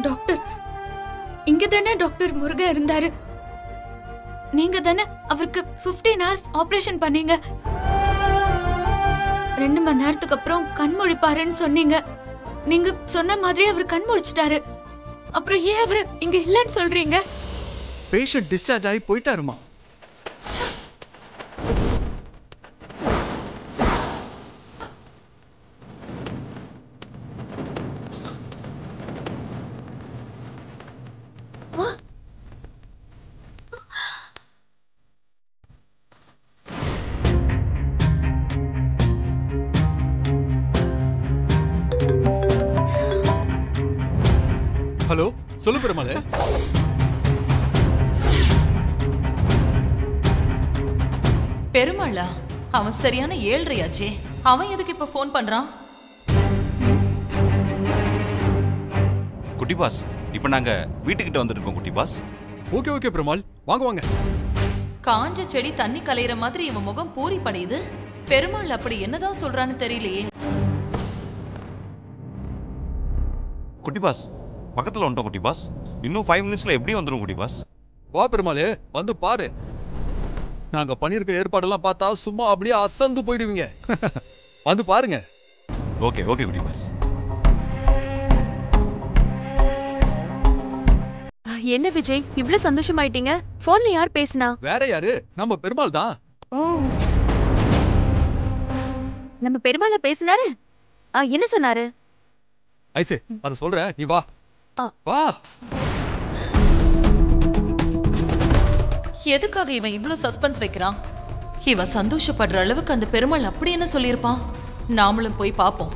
Doctor இங்க தானே doctor Murugan இருந்தாரு நீங்க தானே அவருக்கு 15 ஹவர்ஸ் ஆபரேஷன் பண்ணீங்க ரெண்டு மணி நேரத்துக்கு அப்புறம் கண் முழிப்பாருன்னு சொன்னீங்க நீங்க சொன்ன மாதிரி அவர் கண் முழிச்சிட்டாரு அப்புறம் ஏன் அவரு இங்க இல்லைன்னு சொல்றீங்க பேஷண்ட் டிஸ்சார்ஜ் ஆகி போயிட்டாருமா ஹலோ சொல்லு பெருமாளே பெருமாளா அவன் சரியான ஏழ்றையாச்சே அவன் எதுக்கு இப்ப ஃபோன் பண்றான் குட்டி பாஸ் இப்போ நாங்க வீட்டுக்கிட்ட வந்துருக்கோம் குட்டி பாஸ் ஓகே ஓகே பெருமாள் வாங்க வாங்க காஞ்ச செடி தண்ணி கலையிற மாதிரி இவன் முகம் பூரி படையுது பெருமாள் அப்படி என்னதான் சொல்றான்னு தெரியலையே குட்டி பாஸ் பக்கத்தில் வந்துட்டோம் குட்டி பாஸ் இன்னும் ஃபைவ் மினிட்ஸில் எப்படியும் வந்துடும் குட்டி பாஸ் வா பெருமாளே வந்து பாரு நாங்க பண்ணியிருக்கிற ஏற்பாடெல்லாம் பார்த்தா சும்மா அப்படியே அசந்து போயிடுவீங்க வந்து பாருங்க ஓகே ஓகே குட்டி பாஸ் என்ன விஜய் இவ்ளோ சந்தோஷமாயிட்டீங்க போன்ல யார் பேசுனா வேற யாரு நம்ம பெருமாள் தான் நம்ம பெருமாள பேசினாரு ஆ, என்ன சொன்னாரு ஐசே அதை சொல்றேன் நீ வா ஆ. வா எதுக்காக இவன் இவ்ளோ சஸ்பென்ஸ் வைக்கிறான் இவன் சந்தோஷப்படுற அளவுக்கு அந்த பெருமாள் அப்படி என்ன சொல்லியிருப்பான் நாமளும் போய் பார்ப்போம்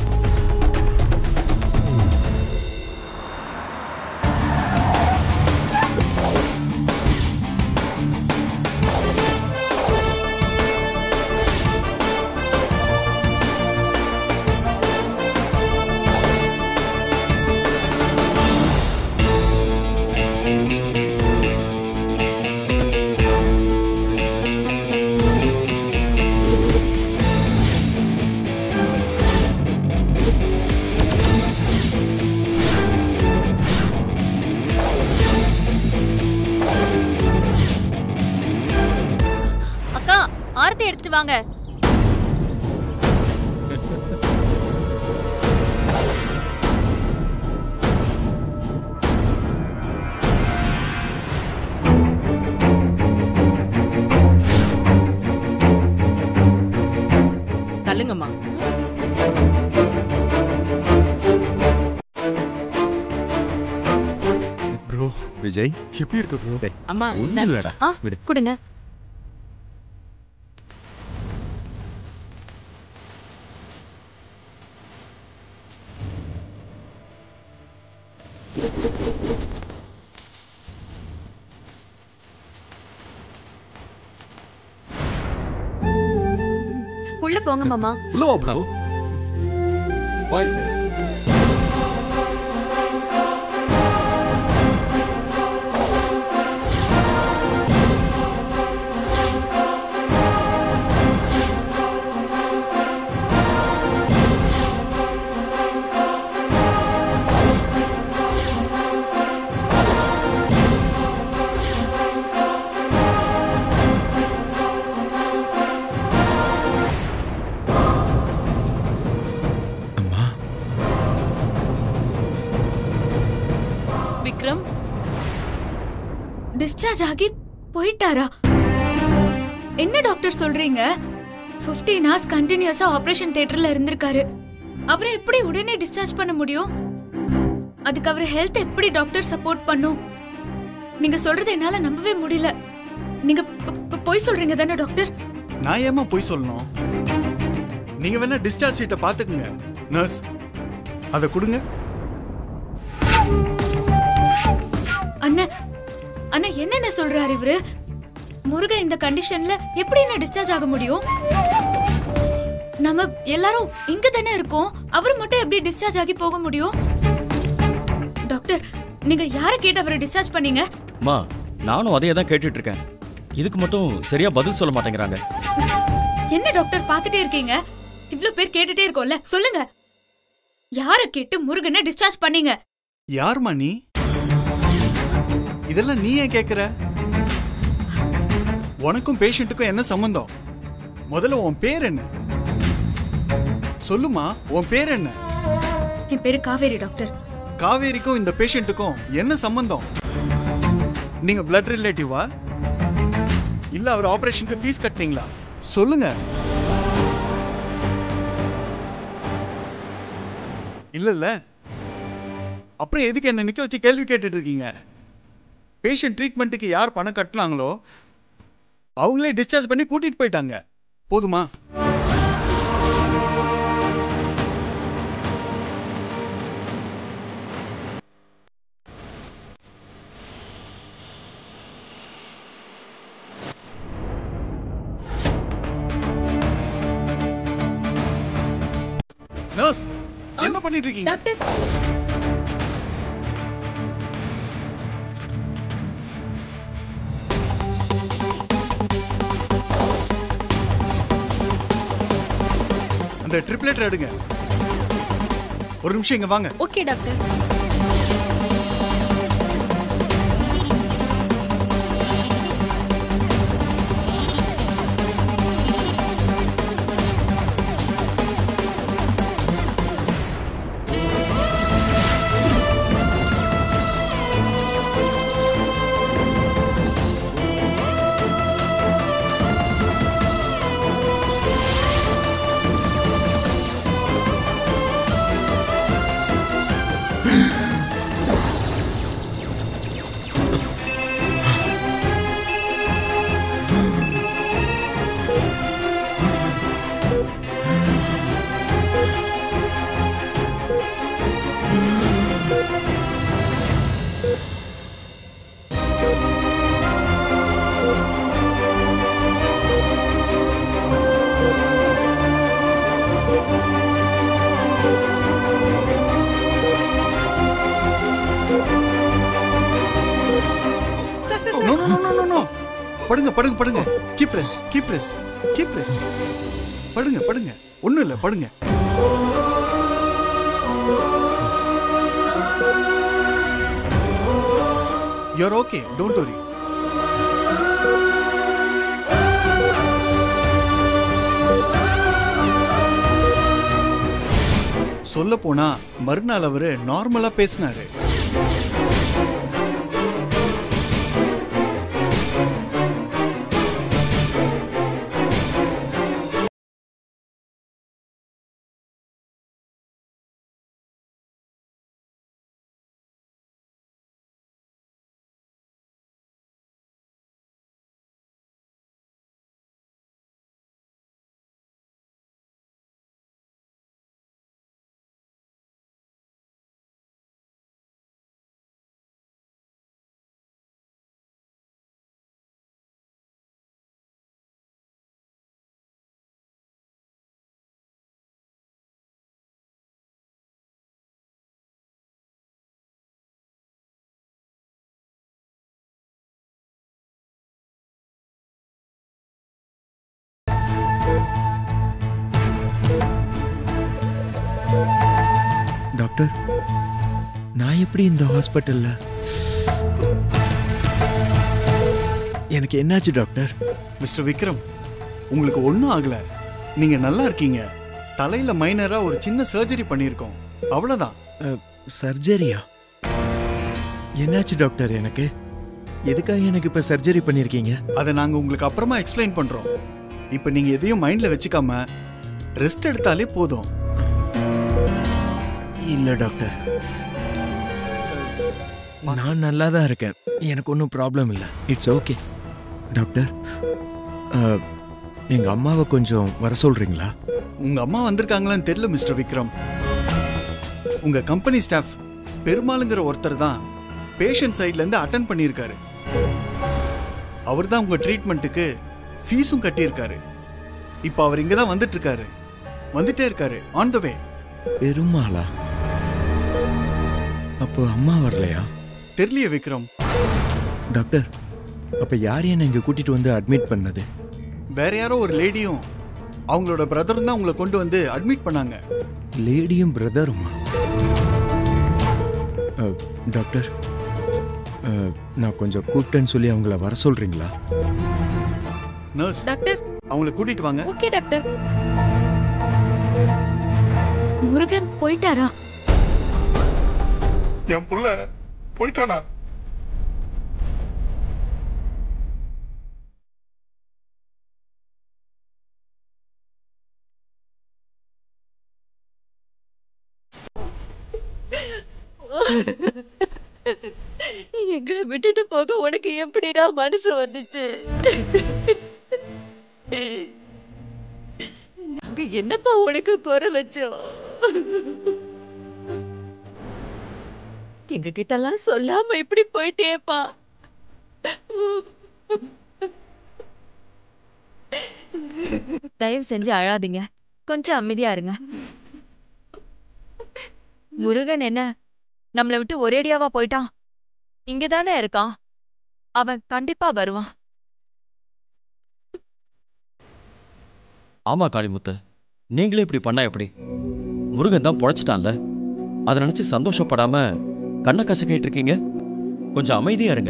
அக்கா ஆரத்தி எடுத்துட்டு வாங்க தள்ளுங்கம்மா ப்ரோ விஜய் எப்படி இருக்கு ப்ரோ அம்மா ஒன்றும் இல்லடா ஆ விடு கொடுங்க உள்ள போங்க மாமா உள்ள வா ப்ரோ பாய்ஸ் விக்ரம் டிஸ்சார்ஜ் ஆகி போயிட்டாரா என்ன டாக்டர் சொல்றீங்க 15 ஹவர்ஸ் கண்டினியூஸா ஆபரேஷன் தியேட்டர்ல இருந்திருக்காரு அவரை எப்படி உடனே டிஸ்சார்ஜ் பண்ண முடியும் அதுக்கு அவர் ஹெல்த் எப்படி டாக்டர் சப்போர்ட் பண்ணும் நீங்க சொல்றது என்னால நம்பவே முடியல நீங்க பொ- பொ- பொய் சொல்றீங்க தானே டாக்டர் நான் ஏமா போய் சொல்லணும் நீங்க வேணா டிஸ்சார்ஜ் ஷீட்டை பார்த்துக்குங்க நர்ஸ் அதை கொடுங்க அண்ணா அண்ணா என்னென்ன சொல்றாரு இவரு முருகன் இந்த கண்டிஷன்ல எப்படி என்ன டிஸ்சார்ஜ் ஆக முடியும் நம்ம எல்லாரும் இங்க தானே இருக்கோம் அவர் மட்டும் எப்படி டிஸ்சார்ஜ் ஆகி போக முடியும் டாக்டர் நீங்க யார கேட்டு அவரை டிஸ்சார்ஜ் பண்ணீங்க அம்மா நானும் அதே தான் கேட்டுட்டு இருக்கேன் இதுக்கு மட்டும் சரியா பதில் சொல்ல மாட்டேங்கிறாங்க என்ன டாக்டர் பார்த்துட்டே இருக்கீங்க இவ்ளோ பேர் கேட்டுட்டே இருக்கோம்ல சொல்லுங்க யார கேட்டு முருகனை டிஸ்சார்ஜ் பண்ணீங்க யாரும்மா நீ இதெல்லாம் நீ ஏன் கேக்குற உனக்கும் பேஷண்ட்டுக்கும் என்ன சம்பந்தம் முதல்ல உன் பேர் என்ன சொல்லுமா உன் பேர் என்ன என் பேரு காவேரி டாக்டர் காவேரிக்கும் இந்த பேஷண்ட்டுக்கும் என்ன சம்பந்தம் நீங்க பிளட் ரிலேட்டிவா இல்ல அவர் ஆபரேஷனுக்கு ஃபீஸ் கட்டினீங்களா சொல்லுங்க இல்ல இல்ல அப்புறம் எதுக்கு என்ன நிக்க வச்சு கேள்வி கேட்டுட்டு இருக்கீங்க பேஷண்ட் ட்ரீட்மெண்ட்டுக்கு யார் பணம் கட்டினாங்களோ அவங்களே டிஸ்சார்ஜ் பண்ணி கூட்டிட்டு போயிட்டாங்க போதுமா நர்ஸ் என்ன பண்ணிட்டு இருக்கீங்க டாக்டர் அந்த ட்ரிப்ளேட்டர் எடுங்க ஒரு நிமிஷம் இங்க வாங்க okay doctor no no no no no படுங்க படுங்க படுங்க keep rest keep rest keep rest படுங்க படுங்க ஒண்ணும் இல்ல படுங்க யூஆர் ஓகே டோன்ட் வரி சொல்ல போனா மறுநாள் அவரு நார்மலா பேசினாரு டாக்டர் நான் எப்படி இந்த ஹாஸ்பிட்டல்ல எனக்கு என்னாச்சு டாக்டர் மிஸ்டர் விக்ரம் உங்களுக்கு ஒன்றும் ஆகல நீங்க நல்லா இருக்கீங்க தலையில மைனரா ஒரு சின்ன சர்ஜரி பண்ணியிருக்கோம் அவ்வளவுதான் சர்ஜரியா என்னாச்சு டாக்டர் எனக்கு எதுக்காக எனக்கு இப்ப சர்ஜரி பண்ணிருக்கீங்க அதை நாங்க உங்களுக்கு அப்புறமா எக்ஸ்பிளைன் பண்றோம் இப்போ நீங்க எதையும் மைண்ட்ல வச்சுக்காம ரெஸ்ட் எடுத்தாலே போதும் இல்ல டாக்டர் நான் நல்லா தான் இருக்கேன் எனக்கு ஒன்றும் ப்ராப்ளம் இல்லை இட்ஸ் ஓகே டாக்டர் அஹ், எங்க அம்மாவை கொஞ்சம் வர சொல்றீங்களா உங்க அம்மா வந்திருக்காங்களான்னு தெரியல மிஸ்டர் விக்ரம் உங்க கம்பெனி ஸ்டாஃப் பெருமாளுங்கிற ஒருத்தர் தான் பேஷண்ட் சைட்ல இருந்து அட்டன் பண்ணியிருக்காரு அவர் தான் உங்க ட்ரீட்மெண்ட்டுக்கு ஃபீஸும் கட்டியிருக்காரு இப்போ அவர் இங்க தான் வந்துட்டு இருக்காரு வந்துட்டே இருக்காரு ஆன் த வே பெருமாளா அப்போ அம்மா வரலையா தெரியலையே விக்ரம் டாக்டர் அப்ப யார் என்ன இங்க கூட்டிட்டு வந்து அட்மிட் பண்ணது வேற யாரோ ஒரு லேடியும் அவங்களோட பிரதரும் தான் உங்களை கொண்டு வந்து அட்மிட் பண்ணாங்க லேடியும் பிரதருமா அஹ், டாக்டர் அஹ், நான் கொஞ்சம் கூப்பிட்டேன்னு சொல்லி அவங்கள வர சொல்றீங்களா நர்ஸ் டாக்டர் அவங்கள கூட்டிட்டு வாங்க ஓகே டாக்டர் முருகன் போயிட்டாரா என் புள்ள போயிட்டானா எங்களை விட்டுட்டு போக உனக்கு எப்படிடா மனசு வந்துச்சு நாங்க என்னப்பா உனக்கு குறை வச்சோம் எங்க கிட்ட எல்லாம் சொல்லாம இப்படி போயிட்டேப்பா தயவு செஞ்சு அழாதீங்க கொஞ்சம் அமைதியா இருங்க முருகன் என்ன நம்மளை விட்டு ஒரேடியாவா போயிட்டான் இங்க தானே இருக்கான் அவன் கண்டிப்பா வருவான் ஆமா காளிமுத்து நீங்களே இப்படி பண்ணா எப்படி முருகன் தான் பொழைச்சிட்டான்ல அதை நினைச்சு சந்தோஷப்படாம கண்ணை கசக்கிட்டு இருக்கீங்க கொஞ்சம் அமைதியா இருங்க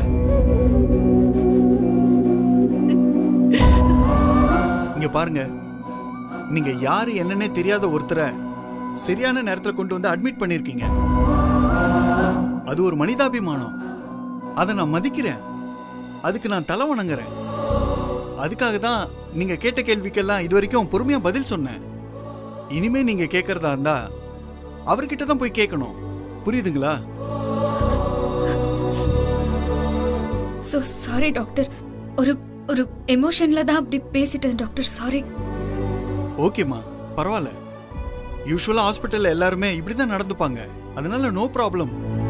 இங்க பாருங்க நீங்க யாரு என்னன்னே தெரியாத ஒருத்தரை சரியான நேரத்துல கொண்டு வந்து அட்மிட் பண்ணிருக்கீங்க அது ஒரு மனிதாபிமானம் அதை நான் மதிக்கிறேன் அதுக்கு நான் தலை வணங்குறேன் அதுக்காக தான் நீங்க கேட்ட கேள்விக்கெல்லாம் இது வரைக்கும் பொறுமையா பதில் சொன்னேன் இனிமே நீங்க கேட்கறதா இருந்தா அவர்கிட்ட தான் போய் கேட்கணும் புரியுதுங்களா ஸோ சாரி டாக்டர் ஒரு ஒரு எமோஷன்ல தான் அப்படி பேசிட்டேன் டாக்டர் சாரி ஓகேம்மா பரவாயில்ல யூஸ்வலா ஹாஸ்பிட்டல்ல எல்லாருமே இப்படிதான் நடந்துப்பாங்க அதனால நோ ப்ராப்ளம்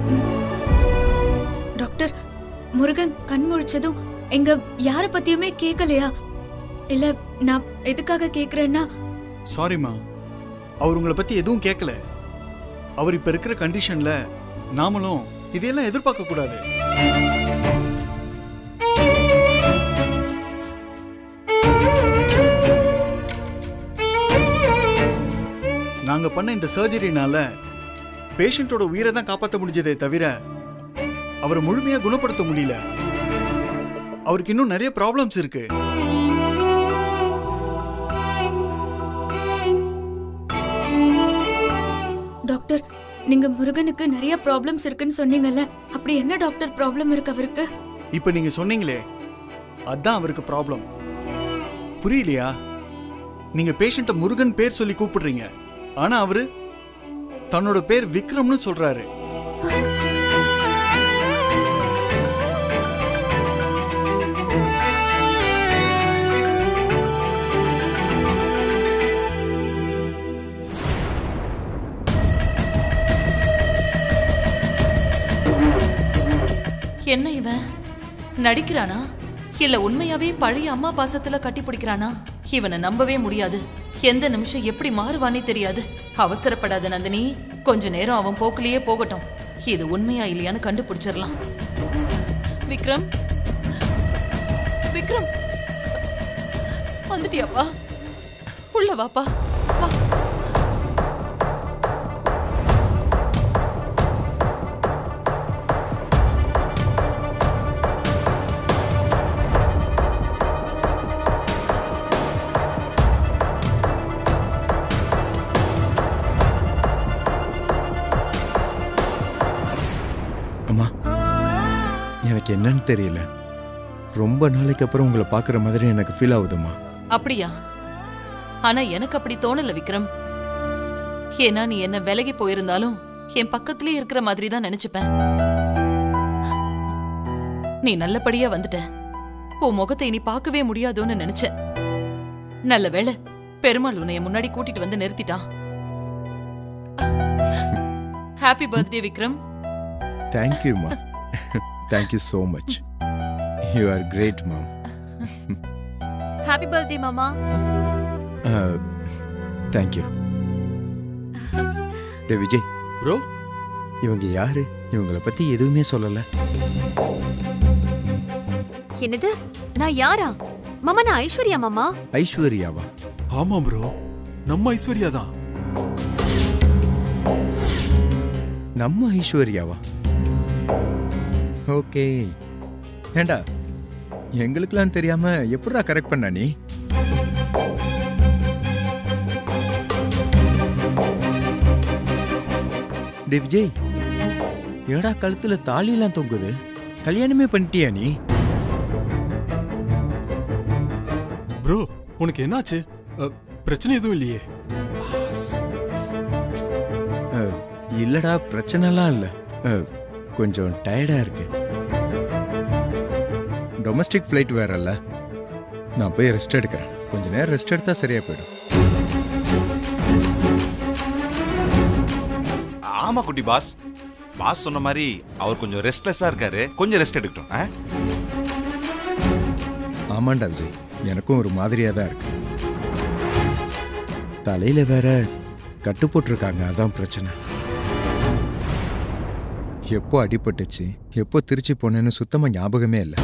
டாக்டர் முருகன் கண் முழிச்சதும் எங்க யார பத்தியுமே கேட்கலையா இல்ல நான் எதுக்காக கேக்குறேன்னா சாரிம்மா அவர் உங்களை பத்தி எதுவும் கேட்கல அவர் இப்ப இருக்கிற கண்டிஷன்ல நாமளும் இதையெல்லாம் எதிர்பார்க்க கூடாது நாங்க பண்ண இந்த சர்ஜரினால பேஷண்டோட உயிரை தான் காப்பாற்ற முடிஞ்சதே தவிர அவரை முழுமையா குணப்படுத்த முடியல அவருக்கு இன்னும் நிறைய ப்ராப்ளம்ஸ் இருக்கு டாக்டர் நீங்க முருகனுக்கு நிறைய ப்ராப்ளம்ஸ் இருக்குன்னு சொன்னீங்கல்ல அப்படி என்ன டாக்டர் ப்ராப்ளம் இருக்கு அவருக்கு இப்ப நீங்க சொன்னீங்களே அதான் அவருக்கு ப்ராப்ளம் புரியலையா நீங்க பேஷண்ட்ட முருகன் பேர் சொல்லி கூப்பிடுறீங்க ஆனா அவரு தன்னோட பேர் விக்ரம்னு சொல்றாரு என்ன இவன் நடிக்கிறானா இல்ல உண்மையாவே பழைய அம்மா பாசத்துல கட்டி பிடிக்கிறானா இவனை நம்பவே முடியாது எந்த நிமிஷம் எப்படி மாறுவானே தெரியாது அவசரப்படாத நந்தினி கொஞ்ச நேரம் அவன் போக்குலயே போகட்டும் இது உண்மையா இல்லையான்னு கண்டுபிடிச்சிடலாம் விக்ரம் விக்ரம் வந்துட்டியாப்பா உள்ள வாப்பா வா அம்மா எனக்கு என்னன்னு தெரியல ரொம்ப நாளைக்கு அப்புறம் உங்களை பார்க்குற மாதிரி எனக்கு ஃபீல் ஆகுதும்மா அப்படியா ஆனா எனக்கு அப்படி தோணல விக்ரம் ஏன்னா நீ என்ன விலகி போயிருந்தாலும் என் பக்கத்திலே இருக்கிற மாதிரி தான் நினைச்சுப்பேன் நீ நல்லபடியா வந்துட்ட உன் முகத்தை இனி பார்க்கவே முடியாதோன்னு நினைச்சேன் நல்ல வேளை பெருமாள் உன்னைய முன்னாடி கூட்டிட்டு வந்து நிறுத்திட்டான் ஹாப்பி பர்த்டே விக்ரம் தேங்க்யூம்மா thank you so much you are great ma'am happy birthday மாமா தேங்க்யூ டே விஜய் ப்ரோ இவங்க யாரு இவங்கள பத்தி எதுவுமே சொல்லல என்னது நான் யாரா மாமா நான் ஐஸ்வர்யா மாமா ஐஸ்வர்யாவா ஆமா ப்ரோ நம்ம ஐஸ்வர்யா தான் நம்ம ஐஸ்வர்யாவா ஓகே ஏண்டா எங்களுக்கெல்லாம் தெரியாம எப்படிடா கரெக்ட் பண்ண நீ டே விஜய் ஏடா கழுத்துல தாலியெல்லாம் தொங்குது கல்யாணமே பண்ணிட்டியா நீ ப்ரோ உனக்கு என்னாச்சு அ, பிரச்சனை எதுவும் இல்லையே அஹ், இல்லடா பிரச்சனைலாம் இல்லை அஹ், கொஞ்சம் டயர்டா இருக்கு டொமஸ்டிக் ஃப்ளைட் வேறல்ல நான் போய் ரெஸ்ட் எடுக்கிறேன் கொஞ்ச நேரம் ரெஸ்ட் எடுத்தா சரியா போயிடும் ஆமா குட்டி பாஸ் பாஸ் சொன்ன மாதிரி அவர் கொஞ்சம் ரெஸ்ட்லெஸ்ஸா இருக்காரு கொஞ்சம் ரெஸ்ட் எடுக்கட்டும் ஆ? ஆமாண்டா விஜய் எனக்கும் ஒரு மாதிரியா தான் இருக்கு தலையில வேற கட்டு போட்டிருக்காங்க அதான் பிரச்சனை எப்போ அடிபட்டுச்சு எப்போ திருச்சி போனேன்னு சுத்தமா ஞாபகமே இல்லை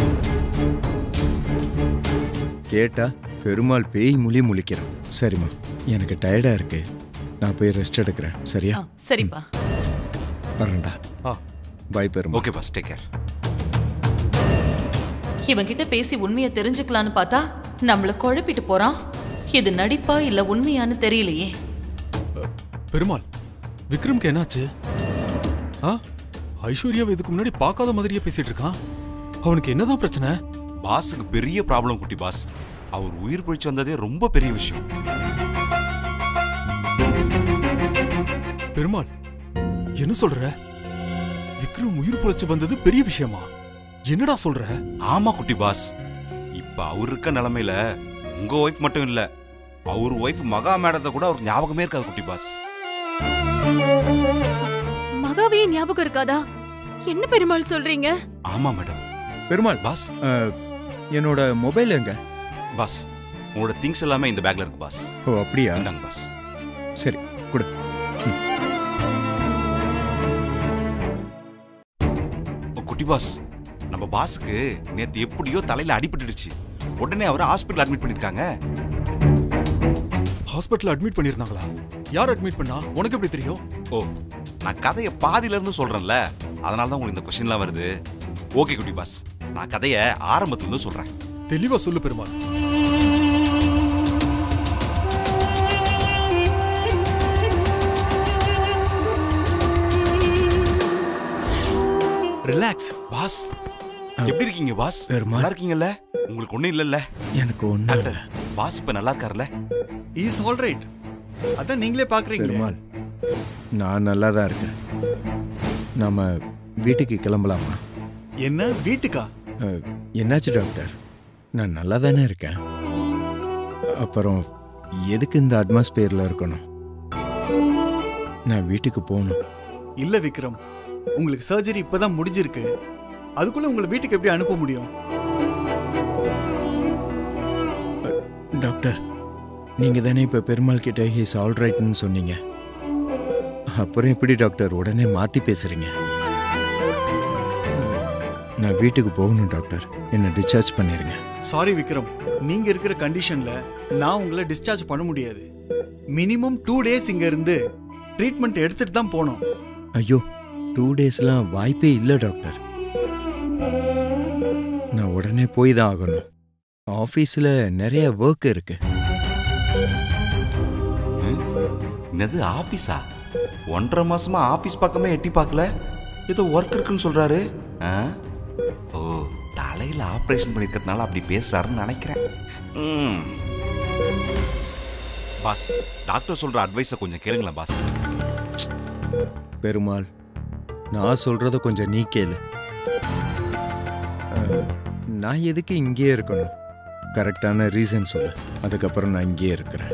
கேட்டா பெருமாள் பேய் முழி முழிக்கிறான் சரிம்மா எனக்கு டயர்டா இருக்கு நான் போய் ரெஸ்ட் எடுக்கிறேன் சரியா ஆ, சரிப்பா வரேன்டா ஆ. Bye Perumal okay boss take care இவன்கிட்ட பேசி உண்மையை தெரிஞ்சுக்கலான்னு பார்த்தா நம்மள குழப்பிட்டு போறான் இது நடிப்பா இல்ல உண்மையான்னு தெரியலையே பெருமாள் விக்ரம்க்கு என்னாச்சு ஆ ஐஸ்வர்யாவை இதுக்கு முன்னாடி பார்க்காத மாதிரியே பேசிட்டு இருக்கான் அவனுக்கு என்னதான் பிரச்சனை பாஸுக்கு பெரிய ப்ராப்ளம் குட்டி பாஸ் அவர் உயிர் பிழைச்சு வந்ததே ரொம்ப பெரிய விஷயம் பெருமாள் என்ன சொல்ற விக்ரம் உயிர் பிழைச்சு வந்தது பெரிய விஷயமா என்னடா சொல்ற ஆமா குட்டி பாஸ் இப்ப அவர் இருக்க நிலைமையில உங்க ஒய்ஃப் மட்டும் இல்ல அவர் ஒய்ஃப் மகா மேடத்தை கூட அவருக்கு ஞாபகமே இருக்காது குட்டி பாஸ் மகாவே ஞாபகம் இருக்காதா என்ன பெருமாள் சொல்றீங்க ஆமா மேடம் பெருமாள் பாஸ் அஹ், என்னோட மொபைல் எங்க பாஸ் உங்களோட திங்ஸ் எல்லாமே இந்த பேக்ல இருக்கு பாஸ் ஓ அப்படியா இந்தாங்க பாஸ் சரி கொடு ஓ, குட்டி பாஸ் நம்ம பாஸுக்கு நேத்து எப்படியோ தலையில அடிபட்டுடுச்சு உடனே அவரை ஹாஸ்பிட்டல் அட்மிட் பண்ணிருக்காங்க ஹாஸ்பிட்டல் அட்மிட் பண்ணிருந்தாங்களா யார் அட்மிட் பண்ணா உனக்கு எப்படி தெரியும் ஓ நான் கதையை பாதியில இருந்து சொல்றேன்ல அதனால தான் உங்களுக்கு இந்த கொஸ்டின்லாம் வருது ஓகே குட்டி பாஸ் நான் கதையை ஆரம்பத்துல இருந்து சொல்றேன் தெளிவா சொல்லு பெருமாள் ரிலாக்ஸ் பாஸ் எப்படி இருக்கீங்க பாஸ் பெருமாள். நல்லா இருக்கீங்கல்ல உங்களுக்கு ஒண்ணும் இல்லல்ல எனக்கு ஒன்றும் டாக்டர் பாஸ் இப்ப நல்லா இருக்காருல்ல இஸ் ஆல் ரைட் அதான் நீங்களே பாக்குறீங்களே பெருமாள் நான் நல்லா தான் இருக்கேன் நாம வீட்டுக்கு கிளம்பலாமா என்ன வீட்டுக்கா அஹ், என்னாச்சு டாக்டர் நான் நல்லா தானே இருக்கேன் அப்புறம் எதுக்கு இந்த அட்மாஸ்பியரில் இருக்கணும் நான் வீட்டுக்கு போகணும் இல்ல விக்ரம் உங்களுக்கு சர்ஜரி இப்பதான் முடிஞ்சிருக்கு அதுக்குள்ள உங்களை வீட்டுக்கு எப்படி அனுப்ப முடியும் டாக்டர் நீங்கள் தானே இப்போ பெருமாள் கிட்ட ஹீஸ் ஆல் ரைட்னு சொன்னீங்க அப்புறம் எப்படி டாக்டர் உடனே மாற்றி பேசுகிறீங்க நான் வீட்டுக்கு போகணும் டாக்டர் என்னை டிஸ்சார்ஜ் பண்ணிடுங்க சாரி விக்ரம் நீங்க இருக்கிற கண்டிஷன்ல நான் உங்களை டிஸ்சார்ஜ் பண்ண முடியாது மினிமம் டூ டேஸ் இங்க இருந்து ட்ரீட்மெண்ட் எடுத்துட்டு தான் போனோம் ஐயோ டூ டேஸ்லாம் வாய்ப்பே இல்லை டாக்டர் நான் உடனே போய் தான் ஆகணும் ஆஃபீஸில் நிறைய ஒர்க் இருக்கு என்னது ஆபீஸா ஒன்றரை மாசமா ஆபீஸ் பக்கமே எட்டி பார்க்கல ஏதோ ஒர்க் இருக்குன்னு சொல்றாரு ஆ? ஓ தலையில ஆபரேஷன் பண்ணிருக்கிறதுனால அப்படி பேசுறாருன்னு நினைக்கிறேன் ம். பாஸ் டாக்டர் சொல்ற அட்வைஸை கொஞ்சம் கேளுங்களேன் பாஸ் பெருமாள் நான் சொல்றத கொஞ்சம் நீ கேளு அஹ், நான் எதுக்கு இங்கேயே இருக்கணும் கரெக்டான ரீசன் சொல்லு அதுக்கப்புறம் நான் இங்கேயே இருக்கிறேன்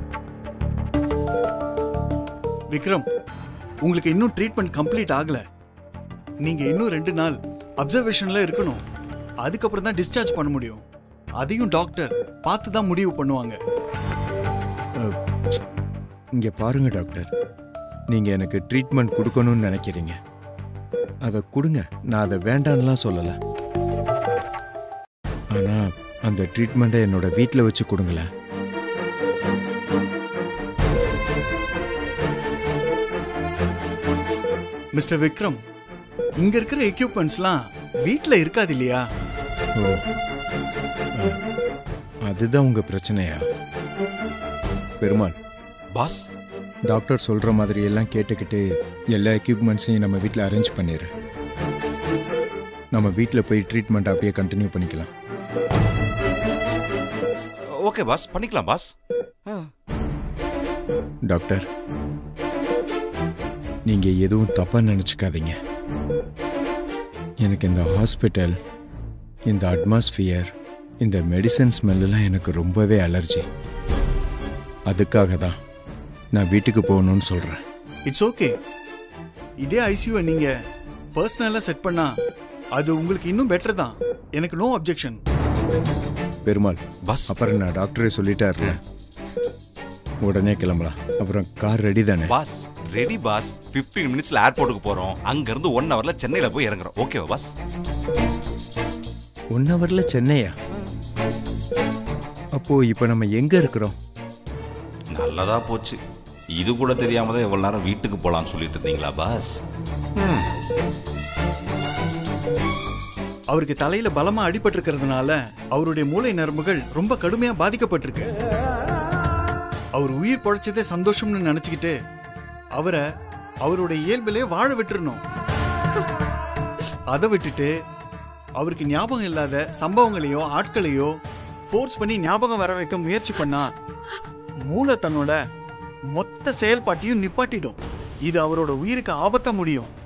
விக்ரம் உங்களுக்கு இன்னும் ட்ரீட்மெண்ட் கம்ப்ளீட் ஆகல நீங்க இன்னும் ரெண்டு நாள் அப்சர்வேஷன்ல இருக்கணும் அதுக்கப்புறம் தான் டிஸ்சார்ஜ் பண்ண முடியும் அதையும் டாக்டர் பார்த்து தான் முடிவு பண்ணுவாங்க அஹ், இங்க பாருங்க டாக்டர் நீங்க எனக்கு ட்ரீட்மெண்ட் கொடுக்கணும்னு நினைக்கிறீங்க அதை கொடுங்க நான் அதை வேண்டான்னுலாம் சொல்லலை ஆனா அந்த ட்ரீட்மெண்ட்டை என்னோட வீட்டில் வச்சு கொடுங்களேன் மிஸ்டர் விக்ரம் இங்க இருக்கிற எக்யூப்மெண்ட்ஸ்லாம் வீட்ல இருக்காது இல்லையா ஓ அஹ், அதுதான் உங்க பிரச்சனையா பெருமாள் பாஸ் டாக்டர் சொல்ற மாதிரி எல்லாம் கேட்டுக்கிட்டு எல்லா எக்யூப்மெண்ட்ஸையும் நம்ம வீட்டில் அரேஞ்ச் பண்ணிடு நம்ம வீட்டில் போய் ட்ரீட்மெண்ட் அப்படியே கண்டினியூ பண்ணிக்கலாம் ஓகே பாஸ் பண்ணிக்கலாம் பாஸ் ஆ டாக்டர் நீங்க எதுவும் தப்பா நினைச்சுக்காதீங்க எனக்கு இந்த ஹாஸ்பிட்டல் இந்த அட்மாஸ்பியர் இந்த மெடிசன் ஸ்மெல்லாம் எனக்கு ரொம்பவே அலர்ஜி அதுக்காக தான் நான் வீட்டுக்கு போகணும்னு சொல்றேன் இட்ஸ் ஓகே இதே ஐசியூவை நீங்க பர்சனலா செட் பண்ணா அது உங்களுக்கு இன்னும் பெட்டர் தான் எனக்கு நோ அப்ஜெக்ஷன் பெருமாள் பாஸ் அப்புறம் நான் டாக்டரே சொல்லிட்டாருல உடனே கிளம்பலாம் அப்புறம் கார் ரெடி தானே பாஸ் ரெடி பாஸ் 15 மினிட்ஸ்ல ஏர்போர்ட்டுக்கு போறோம் அங்க இருந்து ஒன் ஹவர்ல சென்னையில போய் இறங்குறோம் ஓகேவா பாஸ் ஒன் ஹவர்ல சென்னையா அப்போ இப்போ நம்ம எங்க இருக்கிறோம் நல்லதா போச்சு இது கூட தெரியாம தான் எவ்வளவு நேரம் வீட்டுக்கு போலாம்னு சொல்லிட்டு இருந்தீங்களா பாஸ் அவருக்கு தலையில பலமா அடிபட்டிருக்கிறதுனால அவருடைய மூளை நரம்புகள் ரொம்ப கடுமையா பாதிக்கப்பட்டிருக்கு அவர் உயிர் பொழைச்சதே சந்தோஷம்னு நினைச்சுக்கிட்டு அவரை அவருடைய இயல்பிலே வாழ விட்டுறணும் அதை விட்டுட்டு அவருக்கு ஞாபகம் இல்லாத சம்பவங்களையோ ஆட்களையோ ஃபோர்ஸ் பண்ணி ஞாபகம் வர வைக்க முயற்சி பண்ணா மூளை தன்னோட மொத்த செயல்பாட்டையும் நிப்பாட்டிடும் இது அவரோட உயிருக்கு ஆபத்தா முடியும்